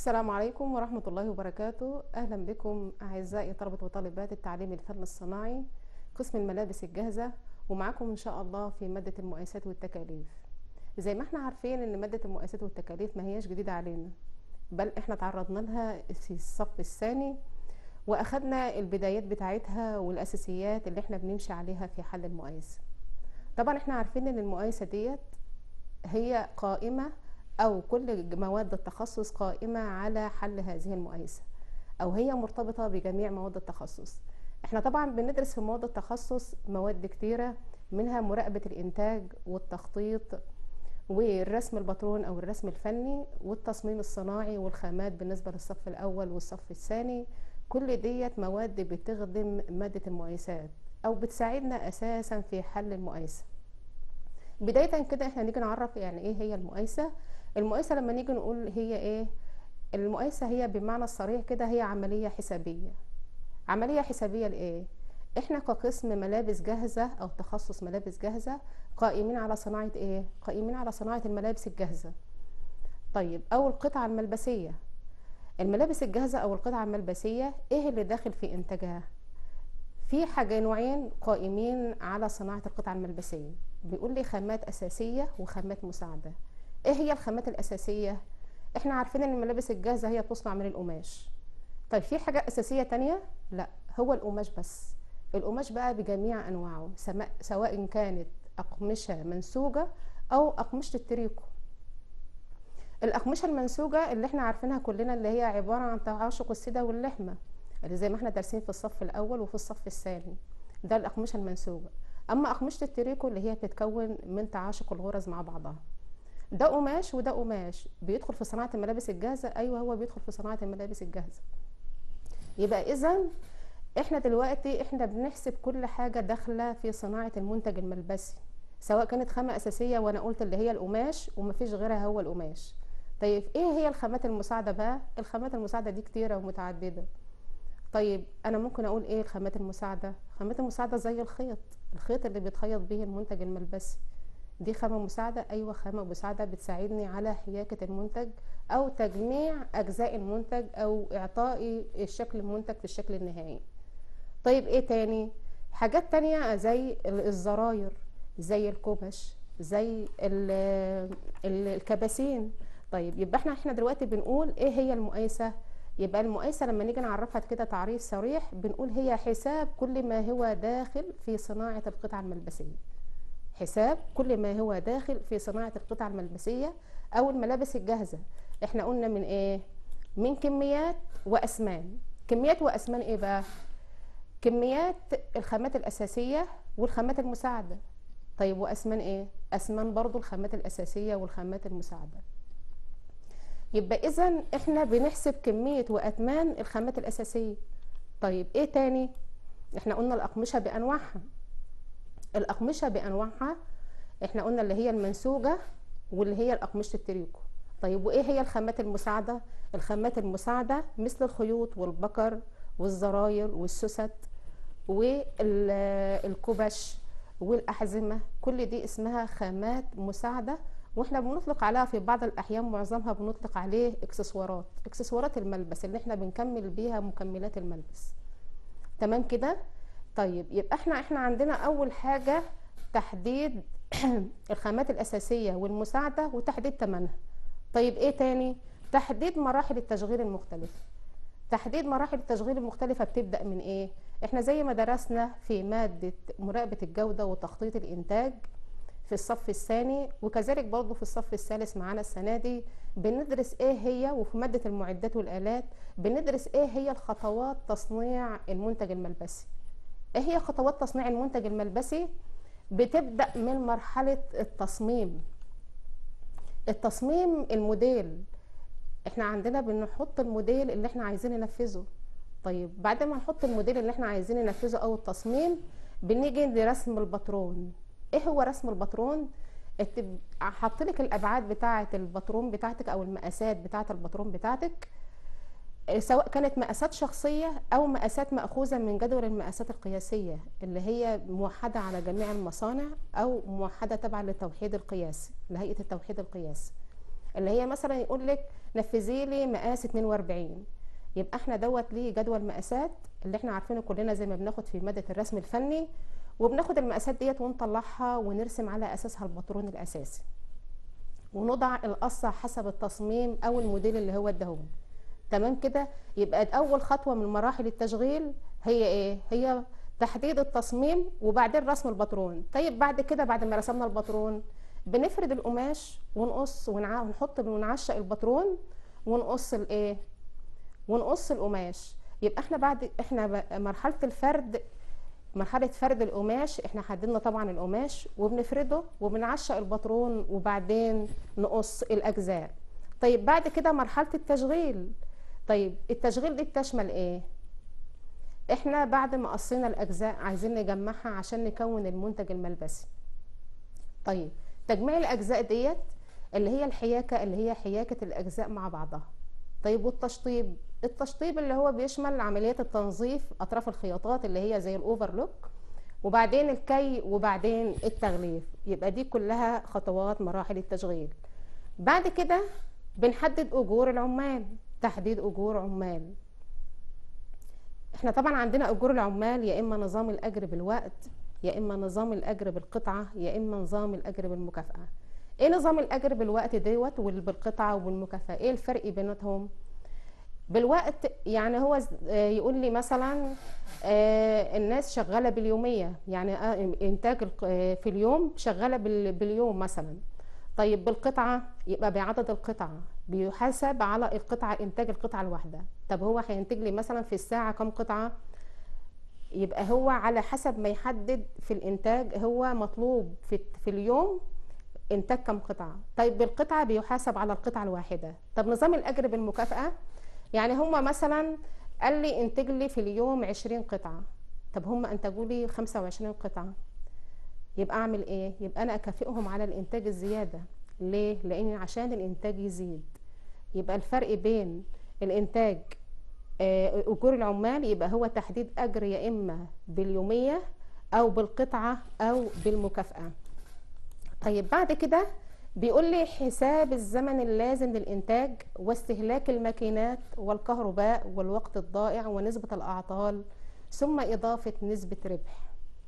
السلام عليكم ورحمة الله وبركاته أهلا بكم أعزائي طلبة وطالبات التعليم الفن الصناعي قسم الملابس الجاهزة ومعاكم إن شاء الله في مادة المقايسات والتكاليف زي ما احنا عارفين إن مادة المقايسات والتكاليف ما هياش جديدة علينا بل احنا تعرضنا لها في الصف الثاني وأخدنا البدايات بتاعتها والأساسيات اللي احنا بنمشي عليها في حل المقايسة طبعا احنا عارفين إن المقايسة ديت هي قائمة أو كل مواد التخصص قائمة على حل هذه المقايسة أو هي مرتبطة بجميع مواد التخصص احنا طبعا بندرس في مواد التخصص مواد كتيرة منها مراقبة الإنتاج والتخطيط والرسم الباترون أو الرسم الفني والتصميم الصناعي والخامات بالنسبة للصف الأول والصف الثاني كل ديت مواد بتخدم مادة المقايسات أو بتساعدنا أساسا في حل المقايسة بداية كده احنا نيجي نعرف يعني ايه هي المقايسة المقايسة لما نيجي نقول هي ايه المقايسة هي بمعنى الصريح كده هي عملية حسابية عملية حسابية لإيه؟ إحنا كقسم ملابس جاهزة أو تخصص ملابس جاهزة قائمين على صناعة إيه؟ قائمين على صناعة الملابس الجاهزة طيب أو القطعة الملبسية الملابس الجاهزة أو القطعة الملبسية إيه اللي داخل في إنتاجها؟ في حاجة نوعين قائمين على صناعة القطعة الملبسية بيقول لي خامات أساسية وخامات مساعدة إيه هي الخامات الأساسية؟ إحنا عارفين إن الملابس الجاهزة هي بتصنع من القماش طيب في حاجة أساسية تانية؟ لا هو القماش بس القماش بقى بجميع أنواعه سواء كانت أقمشة منسوجة أو أقمشة التريكو الأقمشة المنسوجة اللي احنا عارفينها كلنا اللي هي عبارة عن تعاشق السدة واللحمة اللي زي ما احنا دارسين في الصف الأول وفي الصف الثاني ده الأقمشة المنسوجة أما أقمشة التريكو اللي هي بتتكون من تعاشق الغرز مع بعضها ده قماش وده قماش بيدخل في صناعة الملابس الجاهزة أيوه هو بيدخل في صناعة الملابس الجاهزة يبقى اذا احنا دلوقتي احنا بنحسب كل حاجة داخلة في صناعة المنتج الملبسي سواء كانت خامة أساسية وأنا قلت اللي هي القماش ومفيش غيرها هو القماش طيب ايه هي الخامات المساعدة بقى الخامات المساعدة دي كتيرة ومتعددة طيب أنا ممكن أقول ايه الخامات المساعدة الخامات المساعدة زي الخيط الخيط اللي بيتخيط به المنتج الملبسي دي خامة مساعدة أيوة خامة مساعدة بتساعدني على حياكة المنتج أو تجميع أجزاء المنتج أو إعطاء الشكل المنتج في الشكل النهائي طيب إيه تاني حاجات تانية زي الزراير زي الكوبش زي الكباسين طيب يبقى احنا احنا دلوقتي بنقول ايه هي المقايسة يبقى المقايسة لما نيجي نعرفها كده تعريف صريح بنقول هي حساب كل ما هو داخل في صناعة القطعة الملبسية حساب كل ما هو داخل في صناعة القطع الملبسية أو الملابس الجاهزة احنا قلنا من ايه من كميات وأسمان كميات وأسمان ايه بقى كميات الخامات الأساسية والخامات المساعدة طيب وأسمان ايه أسمان برضو الخامات الأساسية والخامات المساعدة يبقى إذا احنا بنحسب كمية وأثمان الخامات الأساسية طيب ايه تاني احنا قلنا الأقمشة بأنواعها الأقمشة بأنواعها احنا قلنا اللي هي المنسوجة واللي هي الأقمشة التريكو طيب وإيه هي الخامات المساعدة؟ الخامات المساعدة مثل الخيوط والبكر والزراير والسوست والكبش والأحزمة كل دي اسمها خامات مساعدة واحنا بنطلق عليها في بعض الأحيان معظمها بنطلق عليه اكسسوارات اكسسوارات الملبس اللي احنا بنكمل بيها مكملات الملبس تمام كده؟ طيب يبقى احنا احنا عندنا اول حاجه تحديد الخامات الاساسيه والمساعده وتحديد ثمنها طيب ايه تاني تحديد مراحل التشغيل المختلفه تحديد مراحل التشغيل المختلفه بتبدا من ايه احنا زي ما درسنا في ماده مراقبه الجوده وتخطيط الانتاج في الصف الثاني وكذلك برضه في الصف الثالث معانا السنه دي بندرس ايه هي وفي ماده المعدات والالات بندرس ايه هي الخطوات تصنيع المنتج الملبسي ايه هي خطوات تصنيع المنتج الملبسي بتبدا من مرحله التصميم التصميم الموديل احنا عندنا بنحط الموديل اللي احنا عايزين ننفذه طيب بعد ما نحط الموديل اللي احنا عايزين ننفذه او التصميم بنيجي لرسم الباترون ايه هو رسم الباترون حط لك الابعاد بتاعه الباترون بتاعتك او المقاسات بتاعه الباترون بتاعتك سواء كانت مقاسات شخصية أو مقاسات مأخوذة من جدول المقاسات القياسية اللي هي موحدة على جميع المصانع أو موحدة تبعا للتوحيد القياسي لهيئة التوحيد القياسي اللي هي مثلا يقول لك نفذي لي مقاس 42 يبقى احنا دوت ليه جدول مقاسات اللي احنا عارفينه كلنا زي ما بناخد في ماده الرسم الفني وبناخد المقاسات ديت ونطلعها ونرسم على اساسها الباترون الاساسي ونضع القصة حسب التصميم او الموديل اللي هو اداهولنا تمام كده يبقى اول خطوه من مراحل التشغيل هي ايه هي تحديد التصميم وبعدين رسم الباترون طيب بعد كده بعد ما رسمنا الباترون بنفرد القماش ونقص ونع- ونحط ونعشق الباترون ونقص الايه ونقص القماش يبقى احنا بعد احنا ب- مرحله الفرد مرحله فرد القماش احنا حددنا طبعا القماش وبنفرده وبنعشق الباترون وبعدين نقص الاجزاء طيب بعد كده مرحله التشغيل طيب التشغيل دي بتشمل ايه احنا بعد ما قصينا الاجزاء عايزين نجمعها عشان نكون المنتج الملبسي طيب تجميع الاجزاء ديت اللي هي الحياكه اللي هي حياكه الاجزاء مع بعضها طيب والتشطيب التشطيب اللي هو بيشمل عمليات التنظيف اطراف الخياطات اللي هي زي الاوفرلوك وبعدين الكي وبعدين التغليف يبقى دي كلها خطوات مراحل التشغيل بعد كده بنحدد اجور العمال تحديد اجور عمال احنا طبعا عندنا اجور العمال يا اما نظام الاجر بالوقت يا اما نظام الاجر بالقطعه يا اما نظام الاجر بالمكافاه ايه نظام الاجر بالوقت دوت وبالقطعه وبالمكافاه ايه الفرق بيناتهم بالوقت يعني هو ز- آه، يقول لي مثلا آه، الناس شغاله باليوميه يعني آه، انتاج الق- آه، في اليوم شغاله بال- باليوم مثلا طيب بالقطعه يبقى بعدد القطعه بيحاسب على القطعه انتاج القطعه الواحده طب هو هينتج لي مثلا في الساعه كم قطعه يبقى هو على حسب ما يحدد في الانتاج هو مطلوب في في اليوم انتاج كم قطعه طيب بالقطعه بيحاسب على القطعه الواحده طب نظام الاجر بالمكافاه يعني هم مثلا قال لي انتج لي في اليوم 20 قطعه طب هم انتجوا لي 25 قطعه يبقى اعمل ايه يبقى انا اكافئهم على الانتاج الزياده ليه لان عشان الانتاج يزيد يبقى الفرق بين الانتاج آه، اجور العمال يبقى هو تحديد اجر يا اما باليوميه او بالقطعه او بالمكافاه طيب بعد كده بيقول لي حساب الزمن اللازم للإنتاج واستهلاك الماكينات والكهرباء والوقت الضائع ونسبة الأعطال ثم إضافة نسبة ربح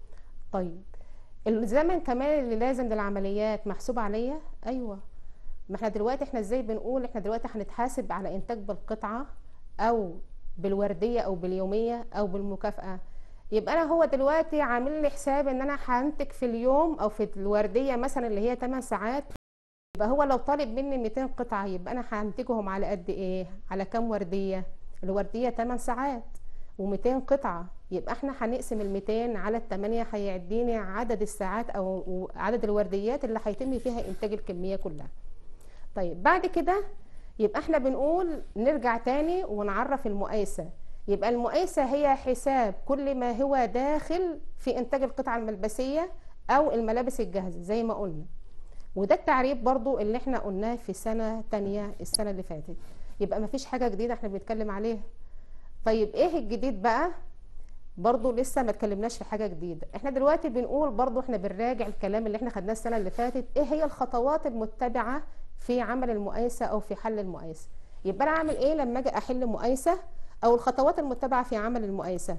طيب الزمن كمان اللي لازم للعمليات محسوب عليا أيوة ما احنا دلوقتي احنا ازاي بنقول احنا دلوقتي هنتحاسب على إنتاج بالقطعة أو بالوردية أو باليومية أو بالمكافأة يبقى انا هو دلوقتي عامل لي حساب ان انا هنتج في اليوم او في الورديه مثلا اللي هي 8 ساعات يبقى هو لو طالب مني 200 قطعه يبقى انا هنتجهم على قد ايه على كام ورديه الورديه 8 ساعات و200 قطعه يبقى احنا هنقسم ال 200 على ال 8 هيديني عدد الساعات او عدد الورديات اللي هيتم فيها انتاج الكميه كلها طيب بعد كده يبقى احنا بنقول نرجع تاني ونعرف المقايسه يبقى المقايسة هي حساب كل ما هو داخل في إنتاج القطعة الملبسية أو الملابس الجاهزة زي ما قلنا وده التعريف برضو اللي احنا قلناه في سنة تانية السنة اللي فاتت يبقى مفيش حاجة جديدة احنا بنتكلم عليها طيب ايه الجديد بقى برضو لسه ما اتكلمناش في حاجة جديدة احنا دلوقتي بنقول برضو احنا بنراجع الكلام اللي احنا خدناه السنة اللي فاتت ايه هي الخطوات المتبعة في عمل المقايسة او في حل المقايسة يبقى انا اعمل ايه لما اجي احل مقايسة او الخطوات المتبعة في عمل المقايسة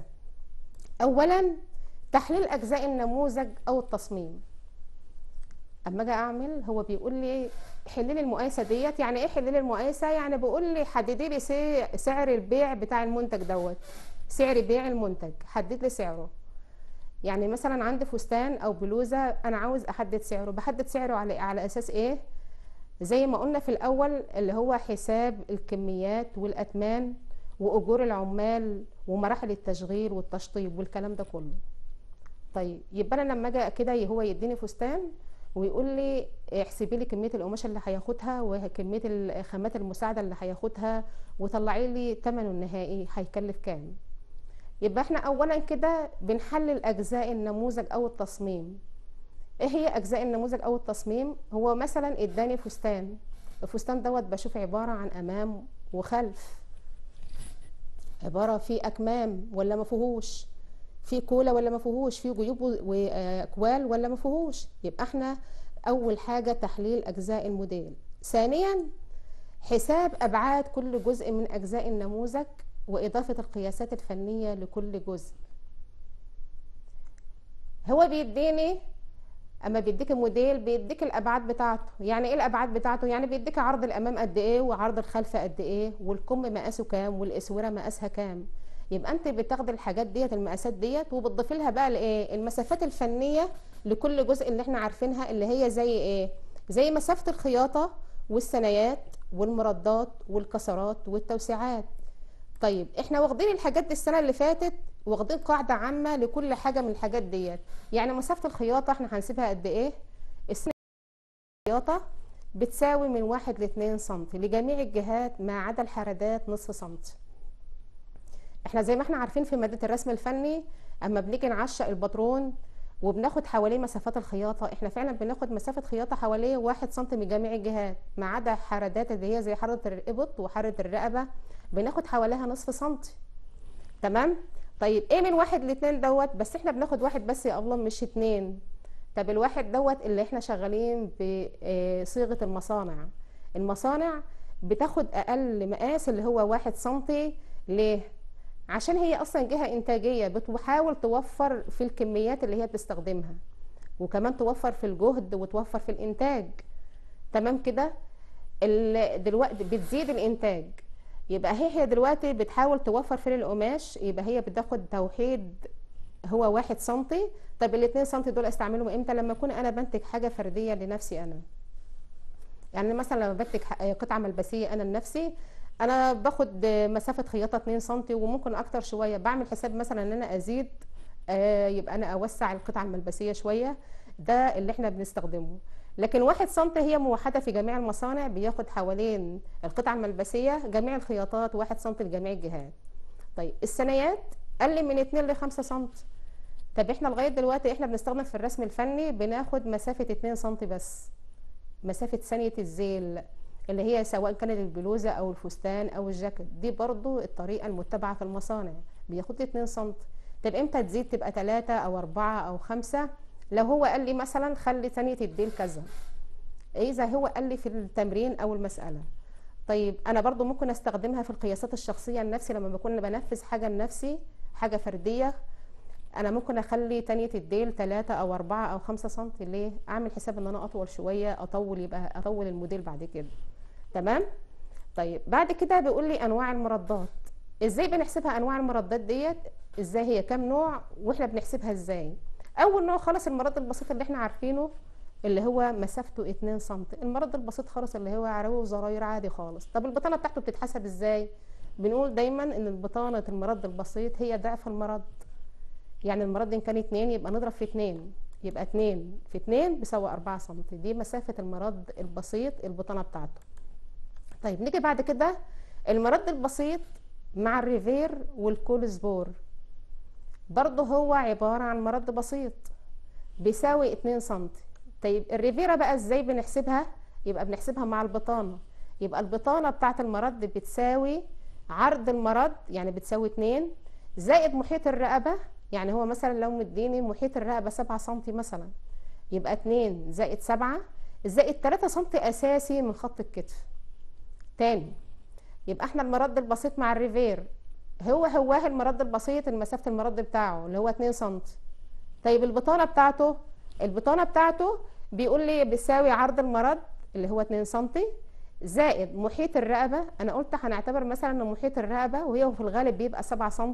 اولا تحليل اجزاء النموذج او التصميم اما اجي اعمل هو بيقول لي حلي لي المقايسه ديت يعني ايه حلي لي المقايسه يعني بيقول لي حددي لي سي- سعر البيع بتاع المنتج دوت سعر بيع المنتج حدد لي سعره يعني مثلا عندي فستان او بلوزه انا عاوز احدد سعره بحدد سعره على على اساس ايه زي ما قلنا في الاول اللي هو حساب الكميات والاثمان واجور العمال ومراحل التشغيل والتشطيب والكلام ده كله طيب يبقى انا لما اجي كده هو يديني فستان ويقول لي احسبي لي كميه القماشه اللي هياخدها وكميه الخامات المساعده اللي هياخدها وطلعي لي ثمنه النهائي هيكلف كام يبقى احنا اولا كده بنحلل اجزاء النموذج او التصميم ايه هي اجزاء النموذج او التصميم هو مثلا اداني فستان الفستان دوت بشوف عباره عن امام وخلف عباره في اكمام ولا ما فيهوش في كولا ولا ما فيهوش في جيوب واكوال ولا ما فيهوش يبقى احنا اول حاجه تحليل اجزاء الموديل ثانيا حساب أبعاد كل جزء من أجزاء النموذج وإضافة القياسات الفنية لكل جزء هو بيديني اما بيديك الموديل بيديك الابعاد بتاعته يعني ايه الابعاد بتاعته يعني بيديك عرض الامام قد ايه وعرض الخلف قد ايه والكم مقاسه كام والاسوره مقاسها كام يبقى انت بتاخد الحاجات ديت المقاسات ديت وبتضيف لها بقى الايه المسافات الفنيه لكل جزء اللي احنا عارفينها اللي هي زي ايه زي مسافه الخياطه والثنايات والمردات والكسرات والتوسيعات طيب احنا واخدين الحاجات دي السنه اللي فاتت واخدين قاعده عامه لكل حاجه من الحاجات ديت يعني مسافه الخياطه احنا هنسيبها قد ايه السنه الخياطه بتساوي من واحد لاتنين سنتي لجميع الجهات ما عدا الحردات نصف سنتي احنا زي ما احنا عارفين في ماده الرسم الفني اما بنيجي نعشق الباترون وبناخد حواليه مسافات الخياطه احنا فعلا بناخد مسافه خياطه حواليه واحد سنتي من جميع الجهات ما عدا حردات اللي هي زي حرده الابط وحرده الرقبه بناخد حواليها نصف سنتي تمام طيب ايه من واحد لاتنين دوت بس احنا بناخد واحد بس يا الله مش اتنين طب الواحد دوت اللي احنا شغالين بصيغه المصانع المصانع بتاخد اقل مقاس اللي هو واحد سنتي ليه عشان هي اصلا جهه انتاجيه بتحاول توفر في الكميات اللي هي بتستخدمها وكمان توفر في الجهد وتوفر في الانتاج تمام كده دلوقتي بتزيد الانتاج يبقى هي هي دلوقتي بتحاول توفر في القماش يبقى هي بتاخد توحيد هو واحد سنتي طب الاتنين سنتي دول استعملهم امتى لما اكون انا بنتج حاجه فرديه لنفسي انا يعني مثلا لما بنتج قطعه ملبسيه انا لنفسي انا باخد مسافه خياطه 2 سم وممكن اكتر شويه بعمل حساب مثلا ان انا ازيد آه يبقى انا اوسع القطعه الملبسيه شويه ده اللي احنا بنستخدمه لكن واحد سم هي موحده في جميع المصانع بياخد حوالين القطعه الملبسيه جميع الخياطات واحد سم لجميع الجهات طيب الثنايات قل من 2 ل 5 سم طب احنا لغايه دلوقتي احنا بنستخدم في الرسم الفني بناخد مسافه 2 سم بس مسافه ثانيه الزيل اللي هي سواء كانت البلوزه او الفستان او الجاكيت دي برضو الطريقه المتبعه في المصانع بياخد لي 2 سم طب امتى تزيد تبقى 3 او 4 او 5 لو هو قال لي مثلا خلي ثانيه الديل كذا اذا هو قال لي في التمرين او المساله طيب انا برضو ممكن استخدمها في القياسات الشخصيه لنفسي لما بكون بنفذ حاجه لنفسي حاجه فرديه انا ممكن اخلي تانية الديل 3 او 4 او 5 سم ليه اعمل حساب ان انا اطول شويه اطول يبقى اطول الموديل بعد كده تمام طيب بعد كده بيقول لي انواع المردات ازاي بنحسبها انواع المردات ديت ازاي هي كام نوع واحنا بنحسبها ازاي اول نوع خالص المرض البسيط اللي احنا عارفينه اللي هو مسافته 2 سم المرض البسيط خالص اللي هو عروي وزراير عادي خالص طب البطانه بتاعته بتتحسب ازاي بنقول دايما ان البطانه المرض البسيط هي ضعف المرض يعني المرض ان كان 2 يبقى نضرب في 2 يبقى 2 في 2 بيساوي 4 سم دي مسافه المرض البسيط البطانه بتاعته طيب نيجي بعد كده المرد البسيط مع الريفير والكولسبور برضه هو عبارة عن مرد بسيط بيساوي 2 سم طيب الريفيرا بقى ازاي بنحسبها يبقى بنحسبها مع البطانة يبقى البطانة بتاعت المرد بتساوي عرض المرد يعني بتساوي 2 زائد محيط الرقبة يعني هو مثلا لو مديني محيط الرقبة 7 سم مثلا يبقى 2 زائد 7 زائد 3 سم اساسي من خط الكتف تاني يبقى احنا المرد البسيط مع الريفير هو هواه المرد البسيط المسافه المرد بتاعه اللي هو 2 سم طيب البطانه بتاعته البطانه بتاعته بيقول لي بيساوي عرض المرد اللي هو 2 سم زائد محيط الرقبه انا قلت هنعتبر مثلا ان محيط الرقبه وهي في الغالب بيبقى 7 سم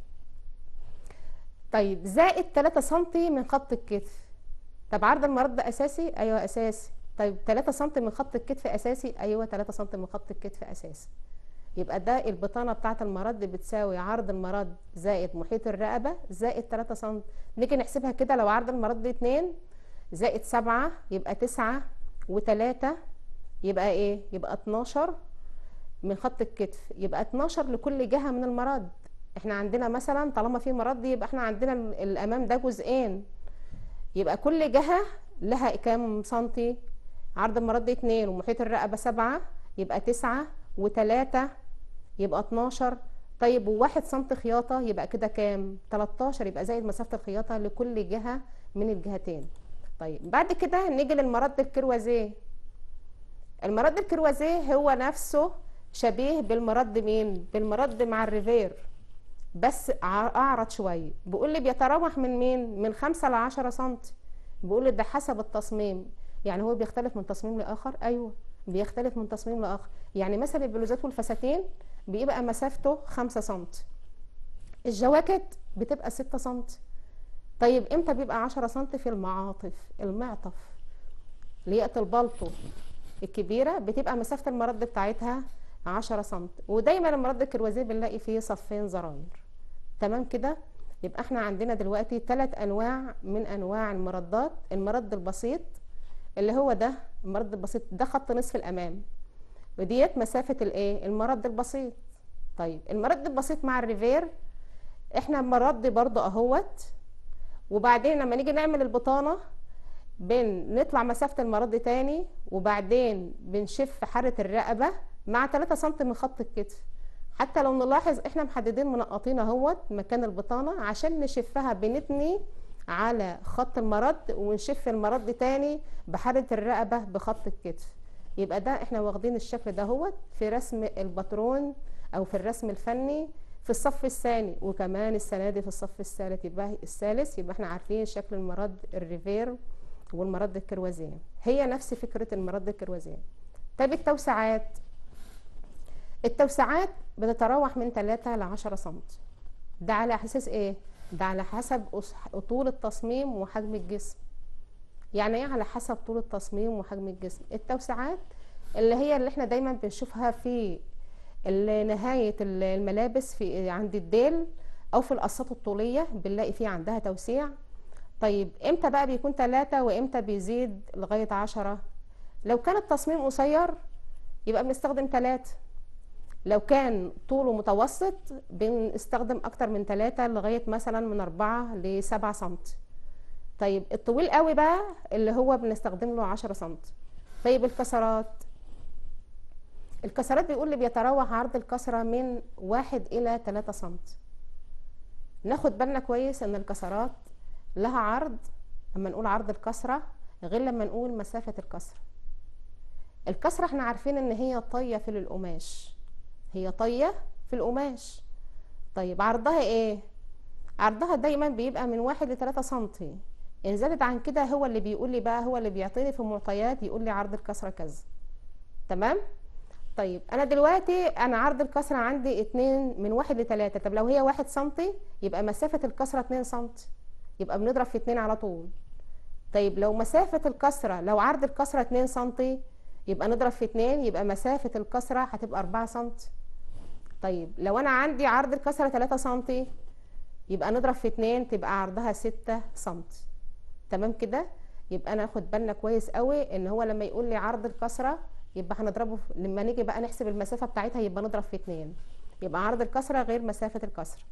طيب زائد 3 سم من خط الكتف طب عرض المرد ده اساسي ايوه اساسي طيب 3 سم من خط الكتف اساسي ايوه 3 سم من خط الكتف اساسي يبقى ده البطانه بتاعه المرد بتساوي عرض المرد زائد محيط الرقبه زائد 3 سم نيجي نحسبها كده لو عرض المرد 2 زائد 7 يبقى 9 و3 يبقى ايه يبقى 12 من خط الكتف يبقى 12 لكل جهه من المرد احنا عندنا مثلا طالما في مرد يبقى احنا عندنا الامام ده جزئين يبقى كل جهه لها كام سنتي عرض المرد 2 ومحيط الرقبه 7 يبقى 9 و3 يبقى 12 طيب وواحد سم خياطه يبقى كده كام 13 يبقى زائد مسافه الخياطه لكل جهه من الجهتين طيب بعد كده نيجي للمرد الكروازيه المرد الكروازيه هو نفسه شبيه بالمرد مين بالمرد مع الريفير بس ع- اعرض شويه بيقول لي بيتراوح من مين من 5 ل 10 سم بيقول لي ده حسب التصميم يعني هو بيختلف من تصميم لاخر ايوه بيختلف من تصميم لاخر يعني مثلا البلوزات والفساتين بيبقى مسافته 5 سم الجواكت بتبقى 6 سم طيب امتى بيبقى 10 سم في المعاطف المعطف لياقة البلطو الكبيرة بتبقى مسافة المرد بتاعتها 10 سم ودايما المرد الكروازيه بنلاقي فيه صفين زراير تمام كده يبقى احنا عندنا دلوقتي ثلاث انواع من انواع المردات المرد البسيط اللي هو ده المرد البسيط ده خط نصف الامام وديت مسافة الايه المرد البسيط طيب المرد البسيط مع الريفير احنا مرد برضو اهوت وبعدين لما نيجي نعمل البطانة بنطلع مسافة المرد تاني وبعدين بنشف حارة الرقبة مع 3 سم من خط الكتف حتى لو نلاحظ احنا محددين منقطين اهوت مكان البطانة عشان نشفها بنتني على خط المرد ونشف المرد تاني بحارة الرقبة بخط الكتف يبقى ده احنا واخدين الشكل ده هوت في رسم الباترون او في الرسم الفني في الصف الثاني وكمان السنة دي في الصف الثالث يبقى الثالث يبقى احنا عارفين شكل المرد الريفير والمرد الكروازيه هي نفس فكرة المرد الكروازيه طيب التوسعات التوسعات بتتراوح من 3 ل 10 سم ده على اساس ايه ده على حسب أس- طول التصميم وحجم الجسم يعني ايه على حسب طول التصميم وحجم الجسم التوسعات اللي هي اللي احنا دايما بنشوفها في ال- نهاية ال- الملابس في عند الديل او في القصات الطولية بنلاقي فيه عندها توسيع طيب امتى بقى بيكون ثلاثة وامتى بيزيد لغاية عشرة لو كان التصميم قصير يبقى بنستخدم ثلاثة لو كان طوله متوسط بنستخدم اكتر من ثلاثة لغاية مثلا من أربعة لسبعة سنتي طيب الطويل قوي بقى اللي هو بنستخدم له عشرة سنتي طيب الكسرات الكسرات بيقول لي بيتراوح عرض الكسرة من واحد إلى تلاتة سنتي ناخد بالنا كويس ان الكسرات لها عرض اما نقول عرض الكسرة غير لما نقول مسافة الكسرة الكسرة احنا عارفين ان هي طية في القماش هي طية في القماش طيب عرضها ايه عرضها دايما بيبقى من واحد لتلاتة سنتي ان زادت عن كده هو اللي بيقول لي بقى هو اللي بيعطيني في المعطيات يقول لي عرض الكسرة كذا تمام طيب انا دلوقتي انا عرض الكسرة عندي اتنين من واحد لتلاتة طب لو هي واحد سنتي يبقى مسافة الكسرة اتنين سنتي يبقى بنضرب في اتنين على طول طيب لو مسافة الكسرة لو عرض الكسرة اتنين سنتي يبقى نضرب في اتنين يبقى مسافة الكسرة هتبقى أربعة سنتي طيب لو أنا عندي عرض الكسرة تلاتة سنتي يبقى نضرب في اتنين تبقى عرضها ستة سنتي تمام كده يبقى أنا أخد بالنا كويس قوي إن هو لما يقول لي عرض الكسرة يبقى هنضربه في- لما نيجي بقى نحسب المسافة بتاعتها يبقى نضرب في اتنين يبقى عرض الكسرة غير مسافة الكسرة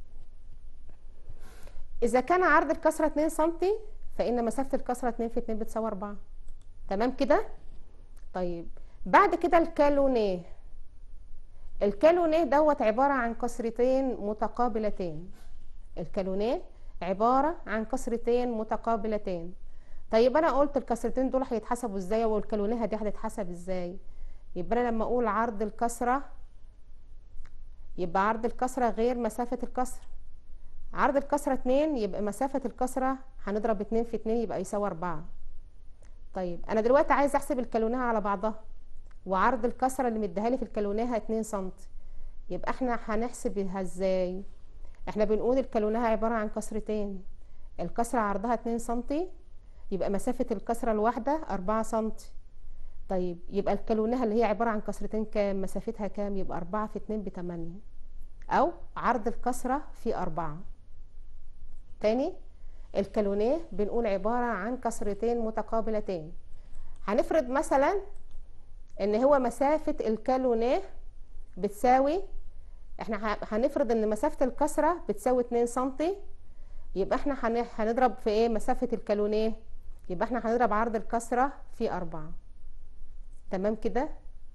إذا كان عرض الكسرة 2 سنتي فإن مسافة الكسرة 2 في 2 بتساوي 4 تمام كده؟ طيب بعد كده الكالونيه الكالونيه دوت عبارة عن كسرتين متقابلتين الكالونيه عبارة عن كسرتين متقابلتين طيب أنا قلت الكسرتين دول هيتحسبوا ازاي والكالونيه دي هتتحسب ازاي؟ يبقى أنا لما أقول عرض الكسرة يبقى عرض الكسرة غير مسافة الكسرة عرض الكسرة اتنين يبقى مسافة الكسرة هنضرب اتنين في اتنين يبقى يساوي أربعة طيب أنا دلوقتي عايز أحسب الكالونية على بعضها وعرض الكسرة اللي مديها لي في الكالونية اتنين سنتي يبقى احنا هنحسبها ازاي احنا بنقول الكالونية عبارة عن كسرتين الكسرة عرضها اتنين سنتي يبقى مسافة الكسرة الواحدة أربعة سنتي طيب يبقى الكالونية اللي هي عبارة عن كسرتين كام مسافتها كام يبقى أربعة في اتنين بتمانية أو عرض الكسرة في أربعة تاني الكالونيه بنقول عبارة عن كسرتين متقابلتين هنفرض مثلا ان هو مسافة الكالونيه بتساوي احنا ه- هنفرض ان مسافة الكسرة بتساوي 2 سنتي يبقى احنا هن- هنضرب في ايه مسافة الكالونيه يبقى احنا هنضرب عرض الكسرة في أربعة تمام كده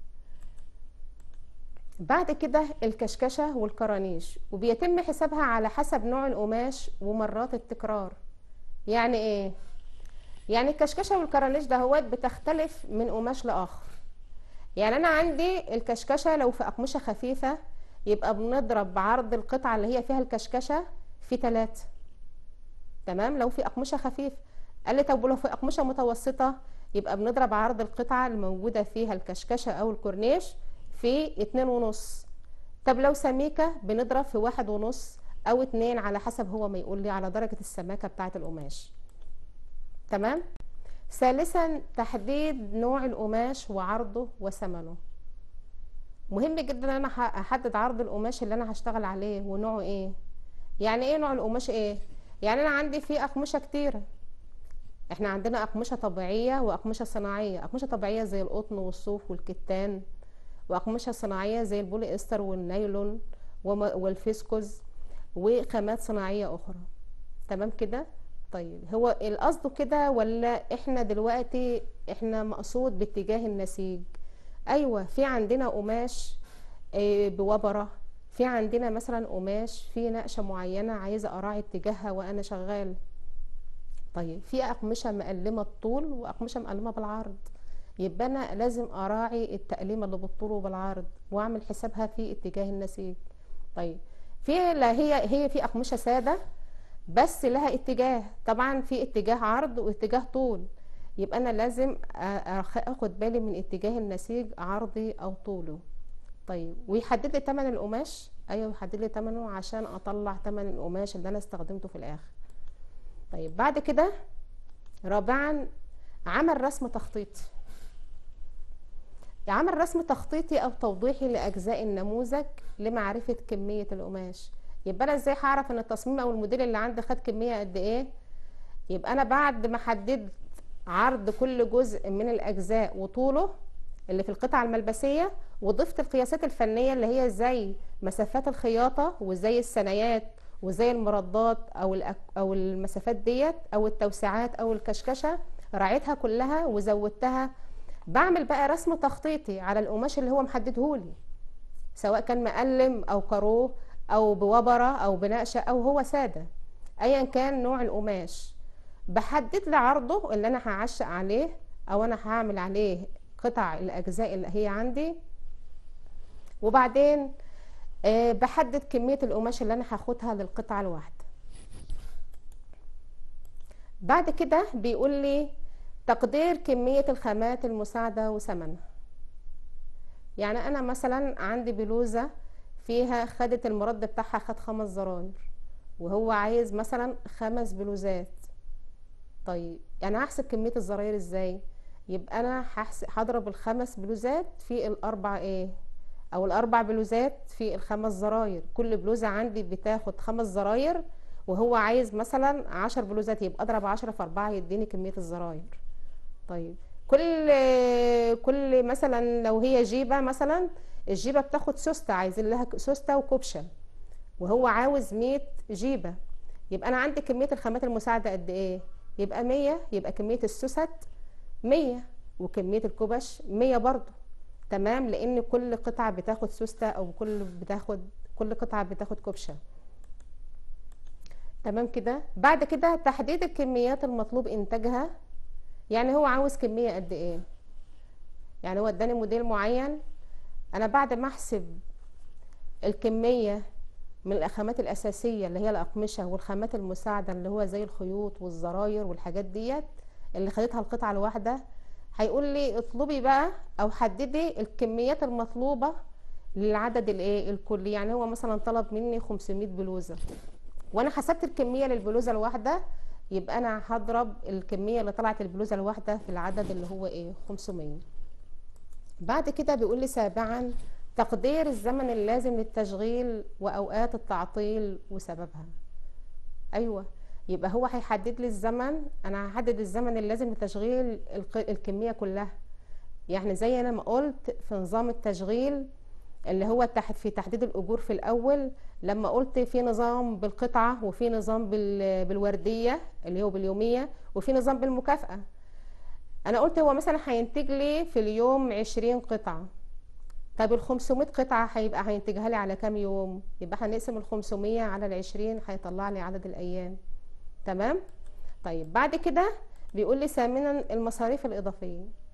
بعد كده الكشكشة والكرانيش وبيتم حسابها على حسب نوع القماش ومرات التكرار يعني ايه يعني الكشكشة والكرانيش دهوت بتختلف من قماش لآخر يعني انا عندي الكشكشه لو في اقمشه خفيفه يبقى بنضرب عرض القطعه اللي هي فيها الكشكشه في ثلاثة تمام لو في اقمشه خفيفه قال لي طب ولو في اقمشه متوسطه يبقى بنضرب عرض القطعه الموجوده فيها الكشكشه او الكورنيش في اتنين ونص طب لو سميكه بنضرب في واحد ونص او اتنين على حسب هو ما يقول لي على درجه السماكه بتاعه القماش تمام ثالثا تحديد نوع القماش وعرضه وثمنه مهم جدا ان انا احدد عرض القماش اللي انا هشتغل عليه ونوعه ايه يعني ايه نوع القماش ايه يعني انا عندي في اقمشه كتيره احنا عندنا اقمشه طبيعيه واقمشه صناعيه اقمشه طبيعيه زي القطن والصوف والكتان واقمشه صناعيه زي البولي استر والنايلون والفيسكوز وخامات صناعيه اخرى تمام كده طيب هو القصد كده ولا احنا دلوقتي احنا مقصود باتجاه النسيج ايوه في عندنا قماش اه بوبره في عندنا مثلا قماش في نقشه معينه عايزه اراعي اتجاهها وانا شغال طيب في اقمشه مقلمه الطول واقمشه مقلمه بالعرض يبقى انا لازم اراعي التقليمه اللي بالطول وبالعرض واعمل حسابها في اتجاه النسيج طيب في لا هي هي في اقمشه ساده بس لها اتجاه طبعا في اتجاه عرض واتجاه طول يبقى انا لازم اخد بالي من اتجاه النسيج عرضي او طوله طيب ويحدد لي تمن القماش ايوه يحدد لي تمنه عشان اطلع تمن القماش اللي انا استخدمته في الاخر طيب بعد كده رابعا عمل رسم تخطيطي عمل رسم تخطيطي او توضيحي لاجزاء النموذج لمعرفه كميه القماش يبقى انا ازاي هعرف ان التصميم او الموديل اللي عندي خد كميه قد ايه يبقى انا بعد ما حددت عرض كل جزء من الاجزاء وطوله اللي في القطعه الملبسيه وضفت القياسات الفنيه اللي هي زي مسافات الخياطه وزي الثنايات وزي المردات او او المسافات ديت او التوسعات او الكشكشه راعيتها كلها وزودتها بعمل بقى رسم تخطيطي على القماش اللي هو محددهولي سواء كان مقلم او كاروه او بوبره او بنقشه او هو ساده ايا كان نوع القماش بحدد لي عرضه اللي انا هعشق عليه او انا هعمل عليه قطع الاجزاء اللي هي عندي وبعدين أه بحدد كميه القماش اللي انا هاخدها للقطعه الواحده بعد كده بيقول لي تقدير كميه الخامات المساعده وثمنها يعني انا مثلا عندي بلوزه فيها خدت المرد بتاعها خد خمس زراير وهو عايز مثلا خمس بلوزات طيب يعني هحسب كمية الزراير ازاي يبقى انا هضرب الخمس بلوزات في الاربع ايه او الاربع بلوزات في الخمس زراير كل بلوزة عندي بتاخد خمس زراير وهو عايز مثلا عشر بلوزات يبقى اضرب عشرة في اربعة يديني كمية الزراير طيب كل كل مثلا لو هي جيبة مثلا الجيبة بتاخد سوستة عايزين لها سوستة وكوبشة وهو عاوز 100 جيبة يبقى انا عندي كمية الخامات المساعدة قد ايه يبقى 100 يبقى كمية السوست 100 وكمية الكوبش 100 برضو تمام لان كل قطعة بتاخد سوستة او كل بتاخد كل قطعة بتاخد كوبشة تمام كده بعد كده تحديد الكميات المطلوب انتاجها يعني هو عاوز كمية قد ايه يعني هو اداني موديل معين انا بعد ما احسب الكمية من الخامات الاساسية اللي هي الاقمشة والخامات المساعدة اللي هو زي الخيوط والزراير والحاجات ديت اللي خدتها القطعة الواحدة هيقول لي اطلبي بقى او حددي الكميات المطلوبة للعدد الايه الكلي يعني هو مثلا طلب مني 500 بلوزة وانا حسبت الكمية للبلوزة الواحدة يبقى انا هضرب الكمية اللي طلعت البلوزة الواحدة في العدد اللي هو ايه 500 بعد كده بيقول لي سابعا تقدير الزمن اللازم للتشغيل واوقات التعطيل وسببها ايوه يبقى هو هيحدد لي الزمن انا هحدد الزمن اللازم لتشغيل الكميه كلها يعني زي انا ما قلت في نظام التشغيل اللي هو تحت في تحديد الاجور في الاول لما قلت في نظام بالقطعه وفي نظام بالورديه اللي هو باليوميه وفي نظام بالمكافاه انا قلت هو مثلا هينتج لي في اليوم 20 قطعه طب ال 500 قطعه هيبقى هينتجها لي على كام يوم يبقى هنقسم ال 500 على ال 20 هيطلع لي عدد الايام تمام طيب بعد كده بيقول لي ثامنا المصاريف الاضافيه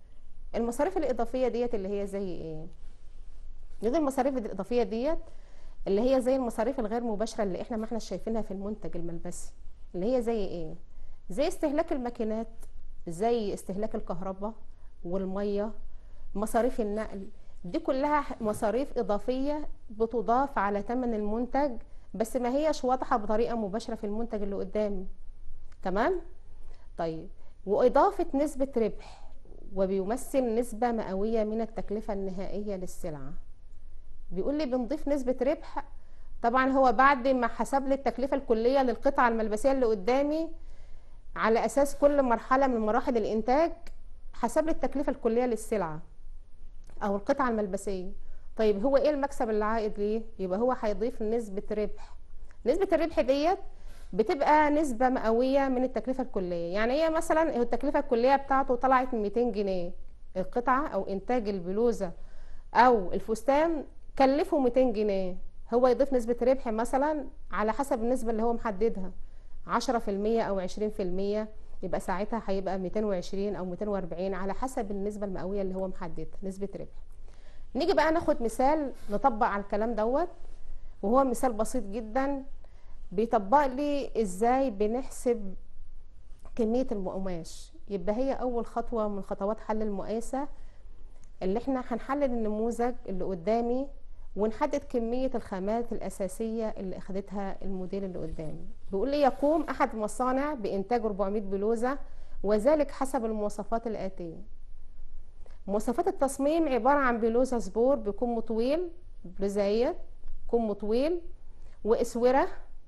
المصاريف الاضافيه ديت اللي هي زي ايه نيجي المصاريف الاضافيه ديت اللي هي زي المصاريف الغير مباشره اللي احنا ما احنا شايفينها في المنتج الملبسي اللي هي زي ايه زي استهلاك الماكينات زي استهلاك الكهرباء والميه مصاريف النقل دي كلها مصاريف اضافيه بتضاف على ثمن المنتج بس ما هيش واضحه بطريقه مباشره في المنتج اللي قدامي تمام طيب واضافه نسبه ربح وبيمثل نسبه مئويه من التكلفه النهائيه للسلعه بيقول لي بنضيف نسبه ربح طبعا هو بعد ما حسب لي التكلفه الكليه للقطعه الملبسيه اللي قدامي على اساس كل مرحله من مراحل الانتاج حسب لي التكلفه الكليه للسلعه او القطعه الملبسيه طيب هو ايه المكسب اللي عائد ليه يبقى هو هيضيف نسبه ربح نسبه الربح ديت بتبقى نسبه مئويه من التكلفه الكليه يعني هي مثلا التكلفه الكليه بتاعته طلعت 200 جنيه القطعه او انتاج البلوزه او الفستان كلفه 200 جنيه هو يضيف نسبه ربح مثلا على حسب النسبه اللي هو محددها 10% او 20% يبقى ساعتها هيبقى 220 او 240 على حسب النسبه المئويه اللي هو محددها نسبه ربح نيجي بقى ناخد مثال نطبق على الكلام دوت وهو مثال بسيط جدا بيطبق لي ازاي بنحسب كميه القماش يبقى هي اول خطوه من خطوات حل المقاسه اللي احنا هنحلل النموذج اللي قدامي ونحدد كمية الخامات الأساسية اللي أخدتها الموديل اللي قدامي بيقول لي يقوم أحد المصانع بإنتاج 400 بلوزة وذلك حسب المواصفات الآتية مواصفات التصميم عبارة عن بلوزة سبور بكم طويل بلوزة كم طويل وإسورة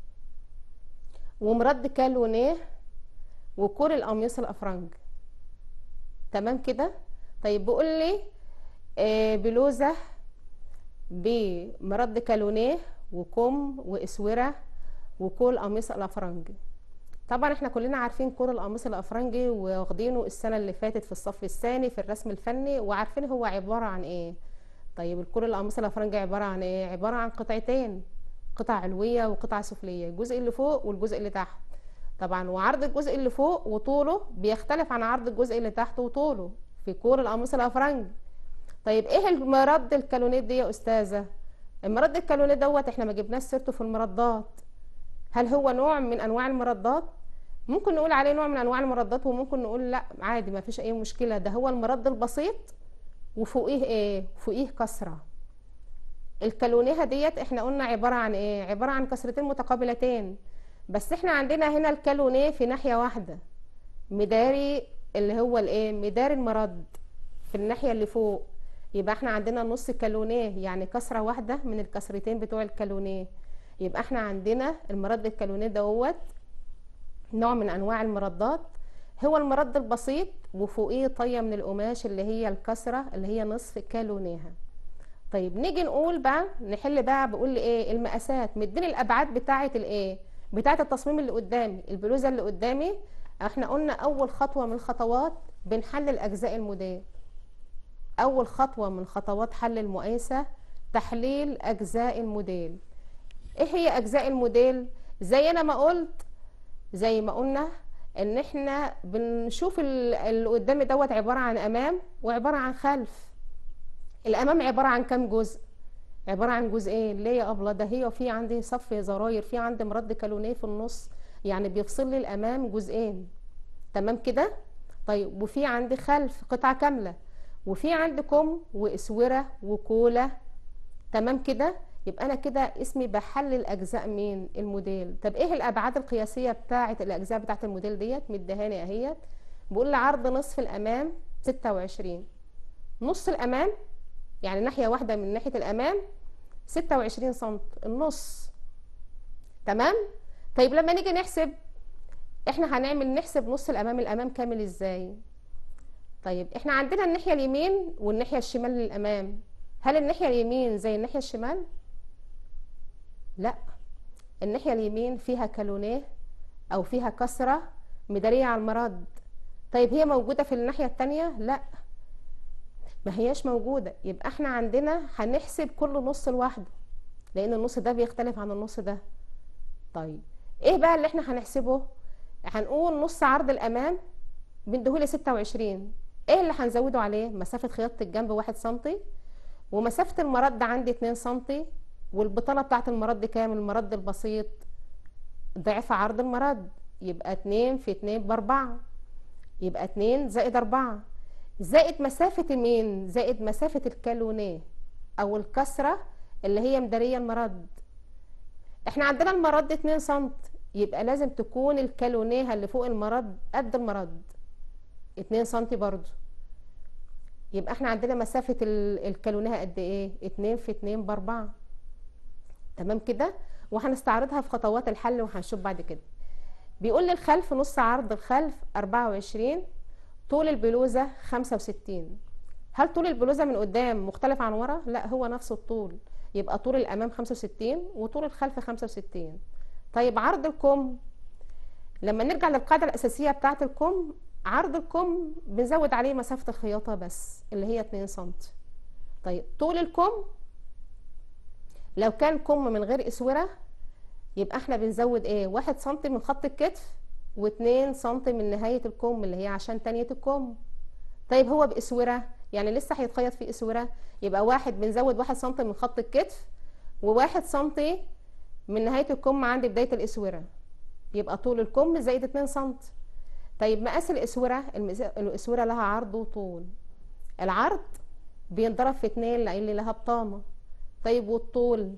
ومرد كالونيه وكور القميص الأفرنج تمام كده طيب بيقول لي آه بلوزة بمرد كالونيه وكم واسوره وكل قميص الافرنجي طبعا احنا كلنا عارفين كل القميص الافرنجي واخدينه السنه اللي فاتت في الصف الثاني في الرسم الفني وعارفين هو عباره عن ايه طيب الكل القميص الافرنجي عباره عن ايه عباره عن قطعتين قطعه علويه وقطعه سفليه الجزء اللي فوق والجزء اللي تحت طبعا وعرض الجزء اللي فوق وطوله بيختلف عن عرض الجزء اللي تحت وطوله في كل القميص الافرنجي طيب ايه المرد الكالونيت دي يا استاذه المرد الكالونيت دوت احنا ما جبناش سيرته في المردات هل هو نوع من انواع المردات ممكن نقول عليه نوع من انواع المردات وممكن نقول لا عادي ما فيش اي مشكله ده هو المرد البسيط وفوقيه ايه فوقيه كسره الكالونيها ديت احنا قلنا عباره عن ايه عباره عن كسرتين متقابلتين بس احنا عندنا هنا الكالونيه في ناحيه واحده مداري اللي هو الايه مداري المرد في الناحيه اللي فوق يبقى احنا عندنا نص كالونيه يعني كسره واحده من الكسرتين بتوع الكالونيه يبقى احنا عندنا المرد الكالونيه دوت نوع من انواع المردات هو المرد البسيط وفوقيه طيه من القماش اللي هي الكسره اللي هي نصف كالونيها طيب نيجي نقول بقى نحل بقى بقول لي ايه المقاسات مديني الابعاد بتاعه الايه بتاعه التصميم اللي قدامي البلوزه اللي قدامي احنا قلنا اول خطوه من الخطوات بنحلل اجزاء الموديل أول خطوة من خطوات حل المقايسة تحليل أجزاء الموديل إيه هي أجزاء الموديل؟ زي أنا ما قلت زي ما قلنا إن إحنا بنشوف اللي قدامي دوت عبارة عن أمام وعبارة عن خلف الأمام عبارة عن كام جزء؟ عبارة عن جزئين ليه يا أبلة ده هي في عندي صف زراير في عندي مرد كالونيه في النص يعني بيفصل لي الأمام جزئين تمام كده؟ طيب وفي عندي خلف قطعة كاملة وفي عندكم واسوره وكولا تمام كده يبقى انا كده اسمي بحلل اجزاء من الموديل طب ايه الابعاد القياسيه بتاعه الاجزاء بتاعه الموديل ديت مدهاني اهيت بقول لي عرض نصف الامام 26 نص الامام يعني ناحيه واحده من ناحيه الامام 26 سم النص تمام طيب لما نيجي نحسب احنا هنعمل نحسب نص الامام الامام كامل ازاي طيب احنا عندنا الناحية اليمين والناحية الشمال للأمام هل الناحية اليمين زي الناحية الشمال؟ لا الناحية اليمين فيها كالونيه أو فيها كسرة مدارية على المرد طيب هي موجودة في الناحية التانية؟ لا ما هياش موجودة يبقى احنا عندنا هنحسب كل نص لوحده لأن النص ده بيختلف عن النص ده طيب ايه بقى اللي احنا هنحسبه؟ هنقول نص عرض الأمام بندهولي ستة وعشرين ايه اللي هنزوده عليه مسافة خياطة الجنب واحد سنتي ومسافة المرد عندي اتنين سنتي والبطانة بتاعت المرد كام المرد البسيط ضعف عرض المرد يبقى اتنين في اتنين باربعة يبقى اتنين زائد اربعة زائد مسافة مين زائد مسافة الكالونيه او الكسرة اللي هي مدارية المرد احنا عندنا المرد اتنين سنت يبقى لازم تكون الكالونيه اللي فوق المرد قد المرد اتنين سنتي برضو يبقى احنا عندنا مسافة الكالونيه قد ايه اتنين في اتنين باربعة تمام كده وهنستعرضها في خطوات الحل وهنشوف بعد كده بيقول لي الخلف نص عرض الخلف أربعة وعشرين طول البلوزة خمسة وستين هل طول البلوزة من قدام مختلف عن ورا؟ لا هو نفس الطول يبقى طول الأمام خمسة وستين وطول الخلف خمسة وستين طيب عرض الكم لما نرجع للقاعدة الأساسية بتاعة الكم عرض الكم بنزود عليه مسافة الخياطة بس اللي هي 2 سم طيب طول الكم لو كان كم من غير اسوره يبقى احنا بنزود ايه واحد سم من خط الكتف واتنين سم من نهاية الكم اللي هي عشان تانية الكم طيب هو باسوره يعني لسه هيتخيط في اسوره يبقى واحد بنزود واحد سم من خط الكتف وواحد سم من نهاية الكم عند بداية الاسوره يبقى طول الكم زائد اتنين سم طيب مقاس الاسوره الاسوره لها عرض وطول العرض بينضرب في اتنين لان لها بطانه طيب والطول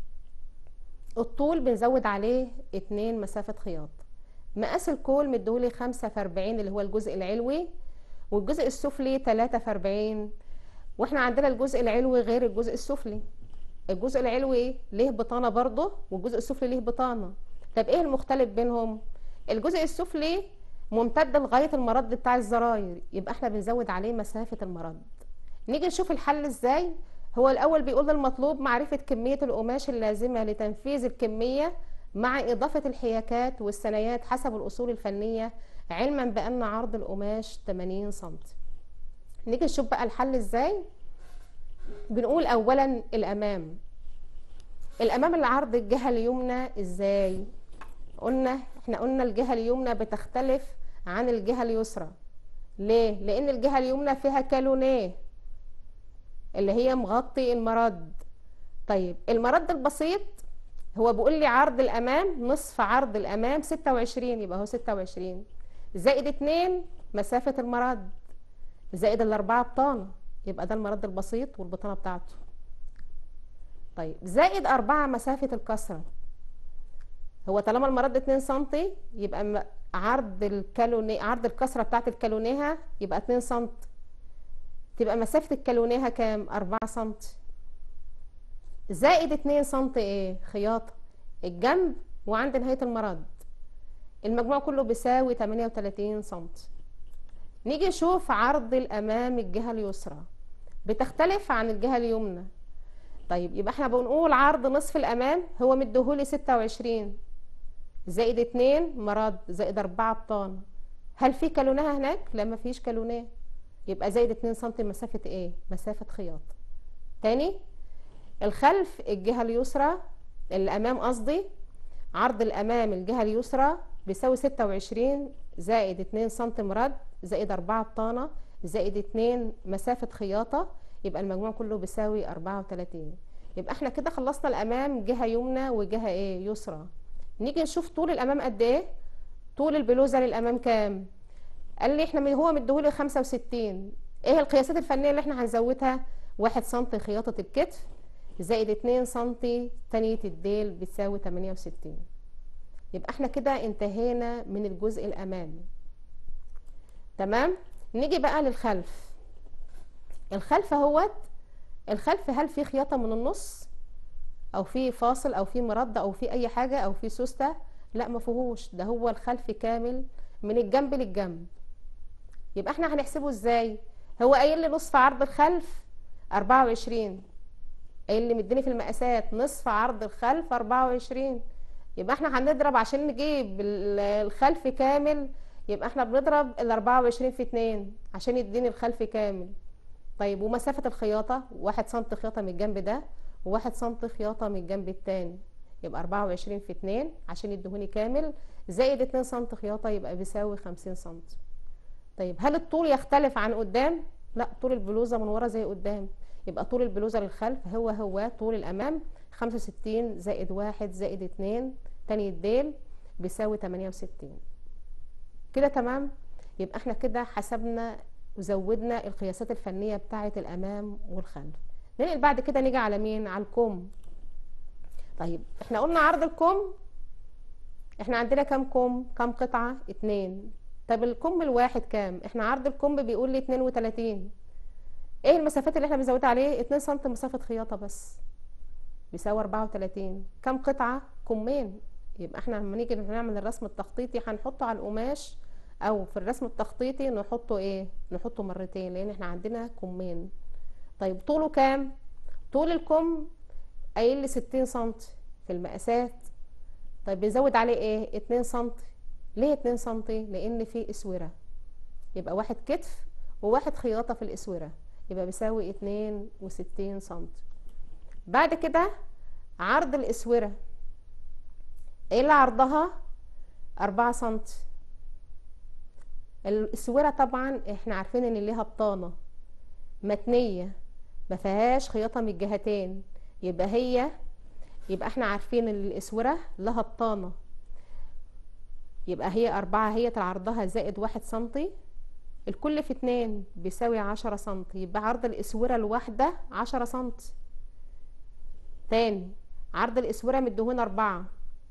الطول بنزود عليه اتنين مسافة خياط مقاس الكول مديهولي خمسة في أربعين اللي هو الجزء العلوي والجزء السفلي تلاتة في أربعين واحنا عندنا الجزء العلوي غير الجزء السفلي الجزء العلوي ليه بطانة برضه والجزء السفلي ليه بطانة طب ايه المختلف بينهم الجزء السفلي ممتد لغاية المرد بتاع الزراير يبقى احنا بنزود عليه مسافة المرد نيجي نشوف الحل ازاي هو الأول بيقول المطلوب معرفة كمية القماش اللازمة لتنفيذ الكمية مع إضافة الحياكات والثنايات حسب الأصول الفنية علما بأن عرض القماش 80 سم نيجي نشوف بقى الحل ازاي بنقول أولا الأمام الأمام العرض الجهة اليمنى ازاي قلنا احنا قلنا الجهة اليمنى بتختلف عن الجهة اليسرى ليه لأن الجهة اليمنى فيها كالونيه اللي هي مغطي المرد طيب المرد البسيط هو بيقول لي عرض الامام نصف عرض الامام 26 يبقى هو 26 زائد 2 مسافة المرد زائد الاربعة بطانة يبقى ده المرد البسيط والبطانة بتاعته طيب زائد أربعة مسافة الكسرة هو طالما المرد 2 سم يبقى عرض الكالوني عرض الكسرة بتاعت الكالونيها يبقى 2 سم تبقى مسافة الكالونيها كام أربعة سنتي زائد اتنين سنتي ايه خياطة الجنب وعند نهاية المرد المجموع كله بيساوي تمانية وتلاتين سنتي نيجي نشوف عرض الأمام الجهة اليسرى بتختلف عن الجهة اليمنى طيب يبقى احنا بنقول عرض نصف الأمام هو مديهولي ستة وعشرين زائد اتنين مرد زائد أربعة بطانة هل في كالونها هناك؟ لا مفيش كالوناه يبقى زائد 2 سم مسافة ايه مسافة خياط تاني الخلف الجهة اليسرى الامام قصدي عرض الامام الجهة اليسرى بيساوي 26 زائد 2 سم مرد زائد 4 بطانة زائد 2 مسافة خياطة يبقى المجموع كله بيساوي 34 يبقى احنا كده خلصنا الامام جهة يمنى وجهة ايه يسرى نيجي نشوف طول الامام قد ايه طول البلوزة للامام كام قال لي احنا هو مديهولي 65 ايه القياسات الفنيه اللي احنا هنزودها 1 سم خياطه الكتف زائد 2 سم تانية الديل بتساوي 68 يبقى احنا كده انتهينا من الجزء الامامي تمام نيجي بقى للخلف الخلف اهوت الخلف هل في خياطه من النص او في فاصل او في مرده او في اي حاجه او في سوسته لا ما فيهوش ده هو الخلف كامل من الجنب للجنب يبقى احنا هنحسبه ازاي هو قايل لي نصف عرض الخلف 24 قايل لي مديني في المقاسات نصف عرض الخلف 24 يبقى احنا هنضرب عشان نجيب الخلف كامل يبقى احنا بنضرب ال 24 في 2 عشان يديني الخلف كامل طيب ومسافة الخياطة واحد سم خياطة من الجنب ده وواحد سم خياطة من الجنب التاني يبقى 24 في 2 عشان يدهوني كامل زائد 2 سم خياطة يبقى بيساوي 50 سم طيب هل الطول يختلف عن قدام لا طول البلوزه من ورا زي قدام يبقى طول البلوزه للخلف هو هو طول الامام 65 زائد واحد زائد اتنين تاني الديل بيساوي 68 كده تمام يبقى احنا كده حسبنا وزودنا القياسات الفنيه بتاعه الامام والخلف ننقل بعد كده نيجي على مين على الكم طيب احنا قلنا عرض الكم احنا عندنا كام كم كام قطعه اتنين طب الكم الواحد كام احنا عرض الكم بيقول لي 32 ايه المسافات اللي احنا بنزودها عليه 2 سم مسافه خياطه بس بيساوي 34 كام قطعه كمين يبقى احنا لما نيجي نعمل الرسم التخطيطي هنحطه على القماش او في الرسم التخطيطي نحطه ايه نحطه مرتين لان احنا عندنا كمين طيب طوله كام طول الكم قايل لي 60 سم في المقاسات طيب بنزود عليه ايه 2 سم ليه 2 سم لان في اسوره يبقى واحد كتف وواحد خياطه في الاسوره يبقى بيساوي 62 سم بعد كده عرض الاسوره ايه اللي عرضها 4 سم الاسوره طبعا احنا عارفين ان ليها بطانه متنيه ما فيهاش خياطه من الجهتين يبقى هي يبقى احنا عارفين ان الاسوره لها بطانه يبقى هي أربعة هي عرضها زائد واحد سنتي الكل في اتنين بيساوي عشرة سنتي يبقى عرض الاسوره الواحده عشرة سنتي تاني عرض الاسوره مدهون أربعة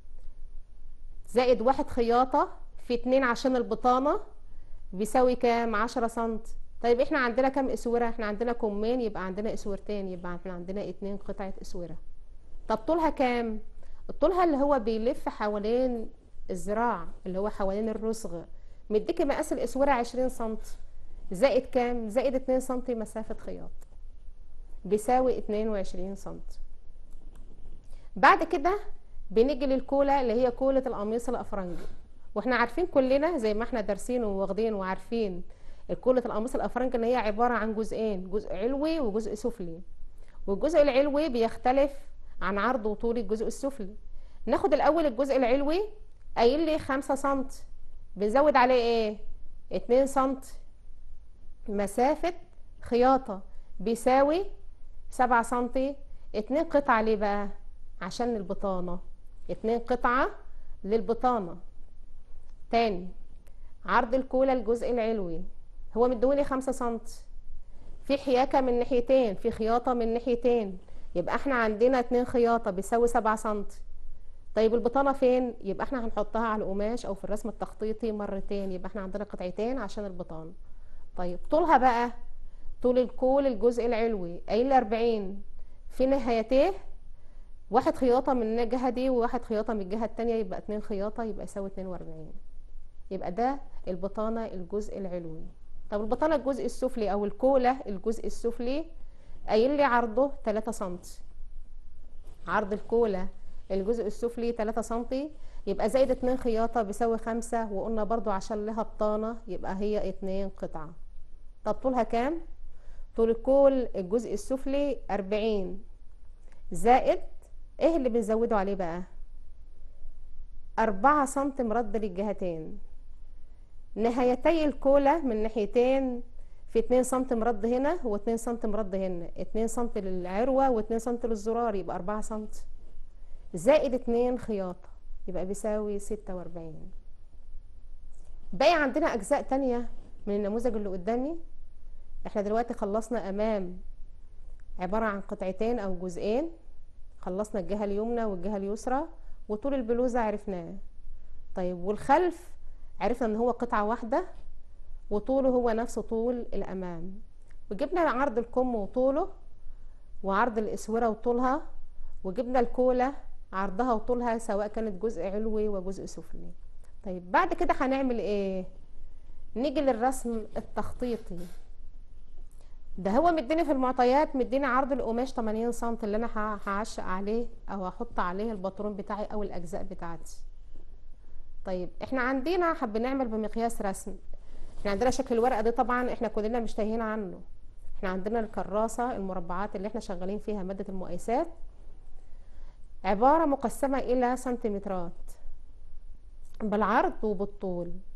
زائد واحد خياطة في اتنين عشان البطانة بيساوي كام عشرة سنتي طيب احنا عندنا كام اسوره احنا عندنا كمين يبقى عندنا اسورتين يبقى احنا عندنا اتنين قطعه اسوره طب طولها كام طولها اللي هو بيلف حوالين الذراع اللي هو حوالين الرسغ مديكي مقاس الاسوره 20 سم زائد كام زائد 2 سم مسافه خياط بيساوي 22 سم بعد كده بنيجي للكوله اللي هي كوله القميص الافرنجي واحنا عارفين كلنا زي ما احنا دارسين وواخدين وعارفين الكوله القميص الافرنجي ان هي عباره عن جزئين جزء علوي وجزء سفلي والجزء العلوي بيختلف عن عرض وطول الجزء السفلي ناخد الاول الجزء العلوي قايل لي 5 سم بنزود عليه ايه 2 سم مسافه خياطه بيساوي 7 سم 2 قطعه ليه بقى عشان البطانه 2 قطعه للبطانه تاني عرض الكولا الجزء العلوي هو مدوني خمسة سنتي في حياكة من ناحيتين في خياطة من ناحيتين يبقى احنا عندنا اتنين خياطة بيساوي سبعة سنتي طيب البطانة فين يبقى احنا هنحطها على القماش او في الرسم التخطيطي مرتين يبقى احنا عندنا قطعتين عشان البطانة طيب طولها بقى طول الكول الجزء العلوي قايل لي 40 في نهايتيه واحد خياطة من الجهة دي وواحد خياطة من الجهة التانية يبقى اتنين خياطة يبقى يساوي 42 يبقى ده البطانة الجزء العلوي طب البطانة الجزء السفلي او الكولة الجزء السفلي قايل لي عرضه 3 سم عرض الكولة الجزء السفلي 3 سم يبقى زائد 2 خياطة بيساوي 5 وقلنا برضو عشان لها بطانة يبقى هي 2 قطعة طب طولها كام طول الكول الجزء السفلي 40 زائد ايه اللي بنزوده عليه بقى 4 سم مرد للجهتين نهايتي الكولا من ناحيتين في 2 سم مرد هنا و2 سم مرد هنا 2 سم للعروة و2 سم للزرار يبقى 4 سم زائد 2 خياطة يبقى بيساوي 46 باقي عندنا أجزاء تانية من النموذج اللي قدامي احنا دلوقتي خلصنا أمام عبارة عن قطعتين أو جزئين خلصنا الجهة اليمنى والجهة اليسرى وطول البلوزة عرفناه طيب والخلف عرفنا ان هو قطعة واحدة وطوله هو نفس طول الامام وجبنا عرض الكم وطوله وعرض الاسورة وطولها وجبنا الكولة عرضها وطولها سواء كانت جزء علوي وجزء سفلي طيب بعد كده هنعمل ايه نيجي للرسم التخطيطي ده هو مديني في المعطيات مديني عرض القماش 80 سم اللي انا هعشق عليه او هحط عليه الباترون بتاعي او الاجزاء بتاعتي طيب احنا عندنا حب نعمل بمقياس رسم احنا عندنا شكل الورقه دي طبعا احنا كلنا مش تايهين عنه احنا عندنا الكراسه المربعات اللي احنا شغالين فيها ماده المقايسات عباره مقسمه الى سنتيمترات بالعرض وبالطول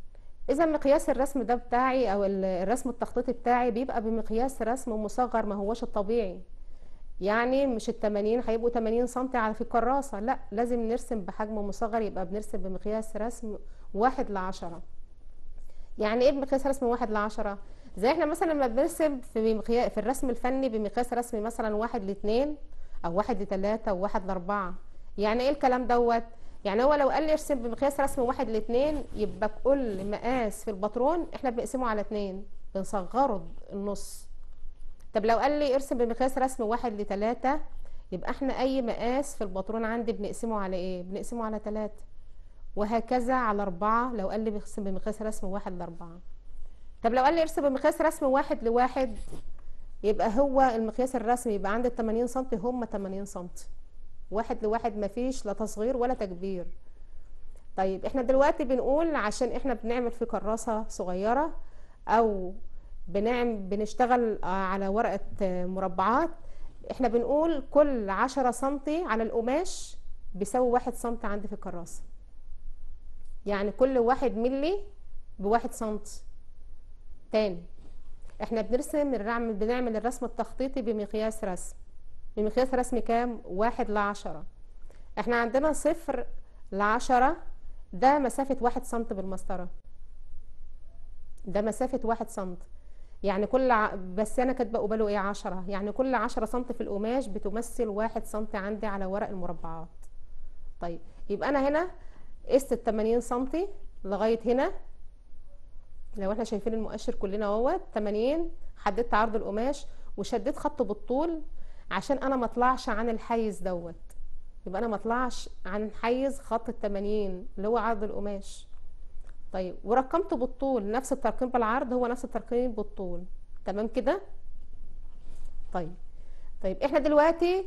اذا مقياس الرسم ده بتاعي او ال- الرسم التخطيطي بتاعي بيبقى بمقياس رسم مصغر ما هوش الطبيعي يعني مش التمانين هيبقوا تمانين سنتي على في الكراسة لا لازم نرسم بحجم مصغر يبقى بنرسم بمقياس رسم واحد لعشرة يعني ايه بمقياس رسم واحد لعشرة زي احنا مثلا لما بنرسم في مقياس في الرسم الفني بمقياس رسم مثلا واحد لاتنين او واحد لتلاتة او واحد لاربعة يعني ايه الكلام دوت يعني هو لو قال لي ارسم بمقياس رسم واحد لاتنين يبقى كل مقاس في الباترون احنا بنقسمه على اتنين بنصغره النص طب لو قال لي ارسم بمقياس رسم واحد لتلاتة يبقى احنا اي مقاس في الباترون عندي بنقسمه على ايه بنقسمه على تلاتة وهكذا على أربعة لو قال لي بيرسم بمقياس رسم واحد لأربعة طب لو قال لي ارسم بمقياس رسم واحد لواحد يبقى هو المقياس الرسمي يبقى عند التمانين سنتي هم تمانين سنتي واحد لواحد مفيش لا تصغير ولا تكبير طيب احنا دلوقتي بنقول عشان احنا بنعمل في كراسة صغيرة او بنعمل بنشتغل آه، على ورقة آه، مربعات احنا بنقول كل عشرة سنتي على القماش بيساوي واحد سنتي عندي في الكراسة يعني كل واحد ملي بواحد سنتي تاني احنا بنرسم الرعم بنعمل الرسم التخطيطي بمقياس رسم بمقياس رسم كام واحد لعشرة احنا عندنا صفر لعشرة ده مسافة واحد سنت بالمسطرة ده مسافة واحد سنت يعني كل ع... بس انا كاتبه قباله ايه عشرة يعني كل عشرة سنت في القماش بتمثل واحد سنت عندي على ورق المربعات طيب يبقى انا هنا قست التمانين سنتي لغاية هنا لو احنا شايفين المؤشر كلنا اهوت 80 حددت عرض القماش وشديت خط بالطول عشان انا ما اطلعش عن الحيز دوت يبقى انا ما اطلعش عن حيز خط ال 80 اللي هو عرض القماش طيب ورقمته بالطول نفس الترقيم بالعرض هو نفس الترقيم بالطول تمام كده طيب طيب احنا دلوقتي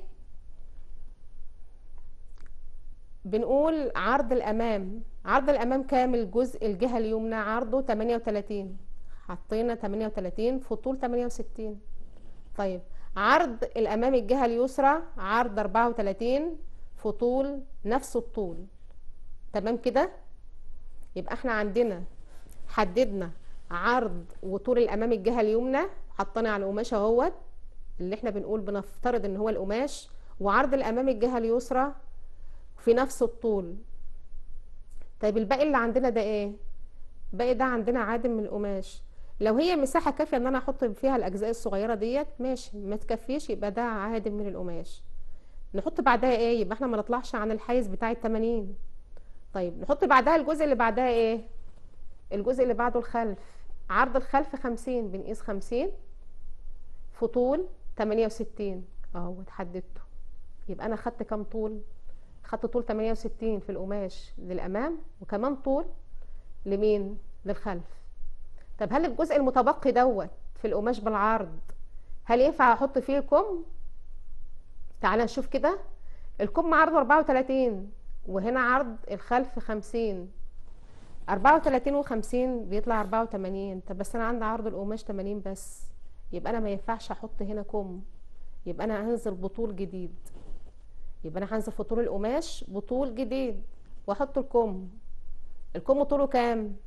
بنقول عرض الامام عرض الامام كام الجزء الجهه اليمنى عرضه 38 حطينا 38 في طول 68 طيب عرض الامام الجهه اليسرى عرض 34 في طول نفس الطول تمام كده يبقى احنا عندنا حددنا عرض وطول الامام الجهه اليمنى حطينا على القماش اهوت اللي احنا بنقول بنفترض ان هو القماش وعرض الامام الجهه اليسرى في نفس الطول طيب الباقي اللي عندنا ده ايه الباقي ده عندنا عادم من القماش لو هي مساحة كافية ان انا احط فيها الاجزاء الصغيرة ديت ماشي ما تكفيش يبقى ده عادم من القماش نحط بعدها ايه يبقى احنا ما نطلعش عن الحيز بتاع التمانين طيب نحط بعدها الجزء اللي بعدها ايه الجزء اللي بعده الخلف عرض الخلف خمسين بنقيس خمسين في طول تمانية وستين اهو اتحددته يبقى انا خدت كام طول خدت طول 68 في القماش للامام وكمان طول لمين للخلف طب هل الجزء المتبقي دوت في القماش بالعرض هل ينفع احط فيه كم تعال نشوف كده الكم عرضه 34 وهنا عرض الخلف 50 34 و50 بيطلع 84 طب بس انا عندي عرض القماش 80 بس يبقى انا ما ينفعش احط هنا كم يبقى انا هنزل بطول جديد يبقى انا هنزل في طول القماش بطول جديد واحط الكم الكم طوله كام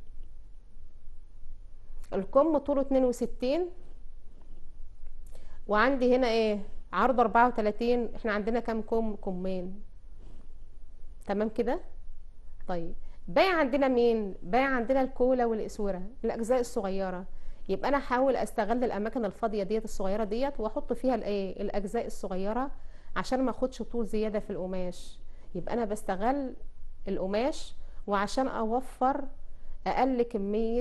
الكم طوله 62 وعندي هنا ايه عرض 34 احنا عندنا كام كم كمين تمام كده طيب باقي عندنا مين باقي عندنا الكولا والاسوره الاجزاء الصغيره يبقى انا احاول استغل الاماكن الفاضيه ديت الصغيره ديت واحط فيها الايه الاجزاء الصغيره عشان ما اخدش طول زياده في القماش يبقى انا بستغل القماش وعشان اوفر اقل كميه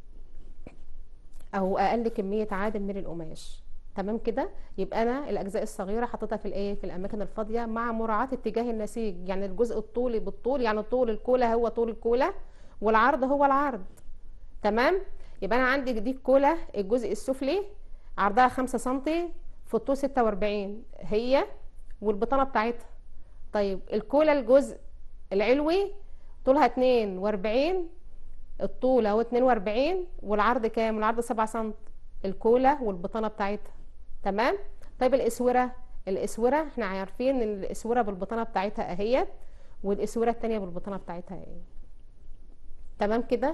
او اقل كميه عادم من القماش تمام كده يبقى انا الاجزاء الصغيره حطيتها في الايه في الاماكن الفاضيه مع مراعاه اتجاه النسيج يعني الجزء الطولي بالطول يعني طول الكولا هو طول الكولا والعرض هو العرض تمام يبقى انا عندي دي الكولا الجزء السفلي عرضها خمسة سنتي في الطول ستة واربعين هي والبطانة بتاعتها طيب الكولا الجزء العلوي طولها اتنين واربعين الطول اهو اتنين واربعين والعرض كام العرض سبعة سنت الكولا والبطانة بتاعتها تمام طيب الاسورة الاسورة احنا عارفين ان الاسورة بالبطانة بتاعتها اهيت والاسورة التانية بالبطانة بتاعتها اهي تمام كده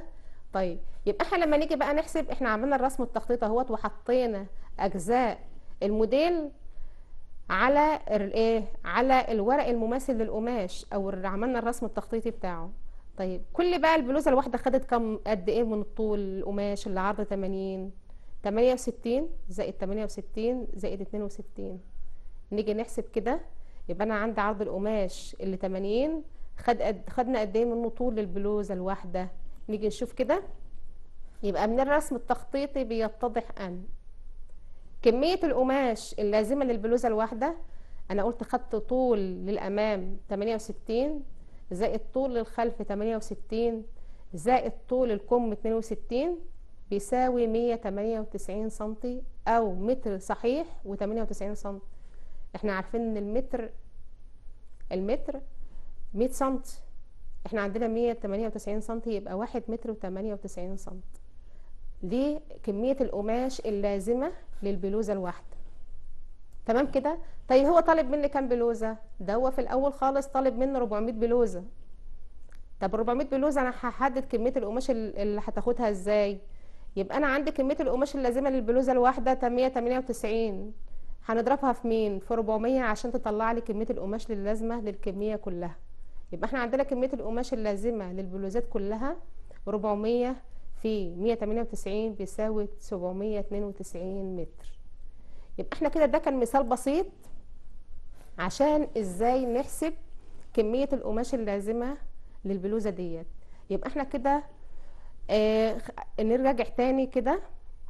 طيب يبقى احنا لما نيجي بقى نحسب احنا عملنا الرسم التخطيط اهوت وحطينا اجزاء الموديل على الايه على الورق المماثل للقماش او ال- عملنا الرسم التخطيطي بتاعه طيب كل بقى البلوزه الواحده خدت كم قد ايه من الطول القماش اللي عرض 80 68 زائد 68 زائد 62 نيجي نحسب كده يبقى انا عندي عرض القماش اللي 80 خد قد خدنا قد ايه منه طول للبلوزه الواحده نيجي نشوف كده يبقى من الرسم التخطيطي بيتضح ان كمية القماش اللازمة للبلوزة الواحدة أنا قلت خدت طول للأمام 68 زائد طول للخلف 68 زائد طول الكم 62 بيساوي 198 سنتي أو متر صحيح و98 سنتي احنا عارفين ان المتر المتر 100 سنتي احنا عندنا 198 سنتي يبقى واحد متر و98 سنتي دي كمية القماش اللازمة للبلوزة الواحدة تمام كده طيب هو طالب مني كام بلوزة ده هو في الأول خالص طالب مني 400 بلوزة طب 400 بلوزة أنا هحدد كمية القماش ال- اللي هتاخدها إزاي يبقى أنا عندي كمية القماش اللازمة للبلوزة الواحدة 198 هنضربها في مين في 400 عشان تطلع لي كمية القماش اللازمة للكمية كلها يبقى احنا عندنا كمية القماش اللازمة للبلوزات كلها 400 في 198 بيساوي 792 متر يبقى احنا كده ده كان مثال بسيط عشان ازاي نحسب كمية القماش اللازمة للبلوزة ديت يبقى احنا كده آه خ- نرجع تاني كده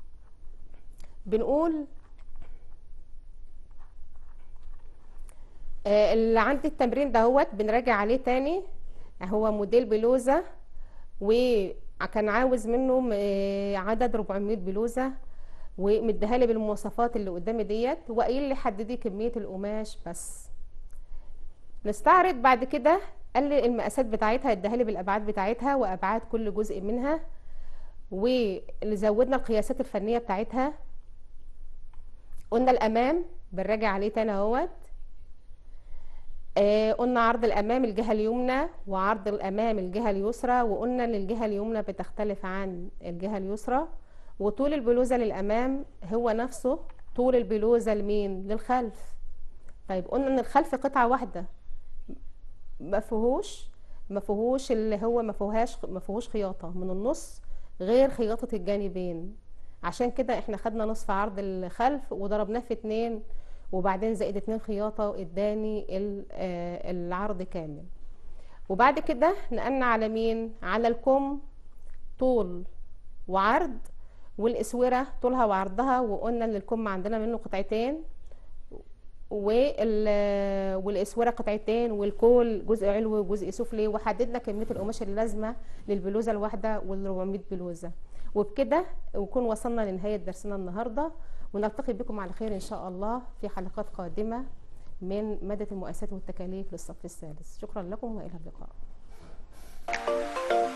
بنقول آه اللي عندي التمرين دهوت بنراجع عليه تاني هو موديل بلوزة وكان عاوز منه م- آه، عدد 400 بلوزة ومديها لي بالمواصفات اللي قدامي ديت وقايل لي حددي كمية القماش بس نستعرض بعد كده قال لي المقاسات بتاعتها اداها لي بالابعاد بتاعتها وابعاد كل جزء منها واللي زودنا القياسات الفنية بتاعتها قلنا الامام بنراجع عليه تاني اهوت آه، قلنا عرض الامام الجهه اليمنى وعرض الامام الجهه اليسرى وقلنا ان الجهه اليمنى بتختلف عن الجهه اليسرى وطول البلوزه للامام هو نفسه طول البلوزه لمين للخلف طيب قلنا ان الخلف قطعه واحده ما فيهوش ما فيهوش اللي هو ما فيهاش ما فيهوش خياطه من النص غير خياطه الجانبين عشان كده احنا خدنا نصف عرض الخلف وضربناه في اتنين وبعدين زائد اتنين خياطة اداني ال- آه، العرض كامل وبعد كده نقلنا على مين على الكم طول وعرض والاسورة طولها وعرضها وقلنا ان الكم عندنا منه قطعتين وال والاسوره قطعتين والكول جزء علوي وجزء سفلي وحددنا كميه القماش اللازمه للبلوزه الواحده وال 400 بلوزه وبكده نكون وصلنا لنهايه درسنا النهارده ونلتقي بكم على خير ان شاء الله في حلقات قادمه من ماده المؤسسات والتكاليف للصف الثالث شكرا لكم والى اللقاء